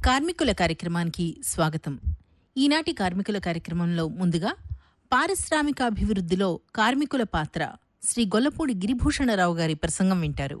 కార్మికుల కార్యక్రమానికి స్వాగతం ఈనాటి కార్మికుల కార్యక్రమంలో ముందుగా పారిశ్రామికాభివృద్ధిలో కార్మికుల పాత్ర శ్రీ గొల్లపూడి గిరిభూషణరావు గారి ప్రసంగం వింటారు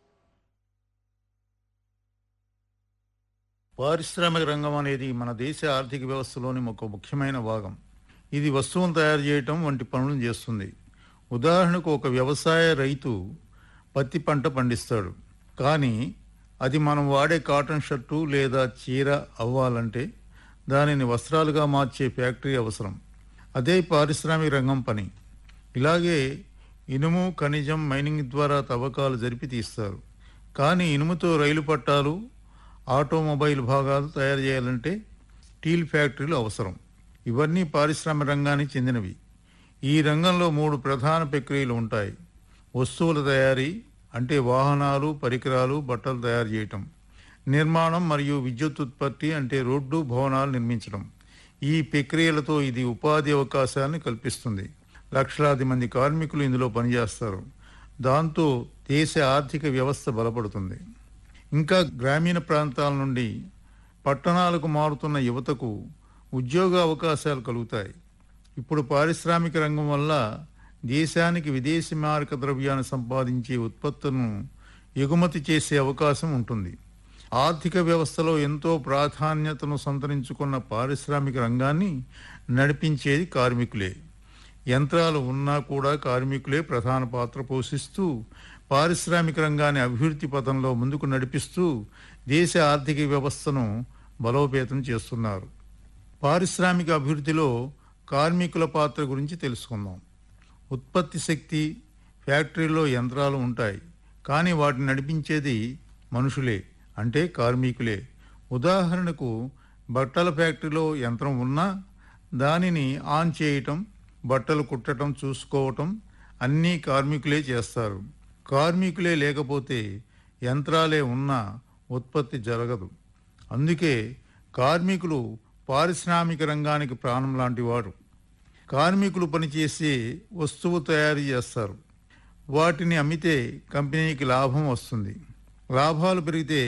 పారిశ్రామిక రంగం అనేది మన దేశ ఆర్థిక వ్యవస్థలోని ఒక ముఖ్యమైన భాగం ఇది వస్తువును తయారు చేయటం వంటి పనులను చేస్తుంది ఉదాహరణకు ఒక వ్యవసాయ రైతు పత్తి పంట పండిస్తాడు కానీ అది మనం వాడే కాటన్ షర్టు లేదా చీర అవ్వాలంటే దానిని వస్త్రాలుగా మార్చే ఫ్యాక్టరీ అవసరం అదే పారిశ్రామిక రంగం పని ఇలాగే ఇనుము ఖనిజం మైనింగ్ ద్వారా తవ్వకాలు జరిపి తీస్తారు కానీ ఇనుముతో రైలు పట్టాలు ఆటోమొబైల్ భాగాలు తయారు చేయాలంటే స్టీల్ ఫ్యాక్టరీలు అవసరం ఇవన్నీ పారిశ్రామిక రంగానికి చెందినవి ఈ రంగంలో మూడు ప్రధాన ప్రక్రియలు ఉంటాయి వస్తువుల తయారీ అంటే వాహనాలు పరికరాలు బట్టలు తయారు చేయటం నిర్మాణం మరియు విద్యుత్ ఉత్పత్తి అంటే రోడ్డు భవనాలు నిర్మించడం ఈ ప్రక్రియలతో ఇది ఉపాధి అవకాశాలను కల్పిస్తుంది లక్షలాది మంది కార్మికులు ఇందులో పనిచేస్తారు దాంతో దేశ ఆర్థిక వ్యవస్థ బలపడుతుంది ఇంకా గ్రామీణ ప్రాంతాల నుండి పట్టణాలకు మారుతున్న యువతకు ఉద్యోగ అవకాశాలు కలుగుతాయి ఇప్పుడు పారిశ్రామిక రంగం వల్ల దేశానికి విదేశీ మారక ద్రవ్యాన్ని సంపాదించే ఉత్పత్తులను ఎగుమతి చేసే అవకాశం ఉంటుంది ఆర్థిక వ్యవస్థలో ఎంతో ప్రాధాన్యతను సంతరించుకున్న పారిశ్రామిక రంగాన్ని నడిపించేది కార్మికులే యంత్రాలు ఉన్నా కూడా కార్మికులే ప్రధాన పాత్ర పోషిస్తూ పారిశ్రామిక రంగాన్ని అభివృద్ధి పథంలో ముందుకు నడిపిస్తూ దేశ ఆర్థిక వ్యవస్థను బలోపేతం చేస్తున్నారు పారిశ్రామిక అభివృద్ధిలో కార్మికుల పాత్ర గురించి తెలుసుకుందాం ఉత్పత్తి శక్తి ఫ్యాక్టరీలో యంత్రాలు ఉంటాయి కానీ వాటిని నడిపించేది మనుషులే అంటే కార్మికులే ఉదాహరణకు బట్టల ఫ్యాక్టరీలో యంత్రం ఉన్నా దానిని ఆన్ చేయటం బట్టలు కుట్టడం చూసుకోవటం అన్నీ కార్మికులే చేస్తారు కార్మికులే లేకపోతే యంత్రాలే ఉన్నా ఉత్పత్తి జరగదు అందుకే కార్మికులు పారిశ్రామిక రంగానికి ప్రాణం లాంటి వారు కార్మికులు పనిచేసే వస్తువు తయారు చేస్తారు వాటిని అమ్మితే కంపెనీకి లాభం వస్తుంది లాభాలు పెరిగితే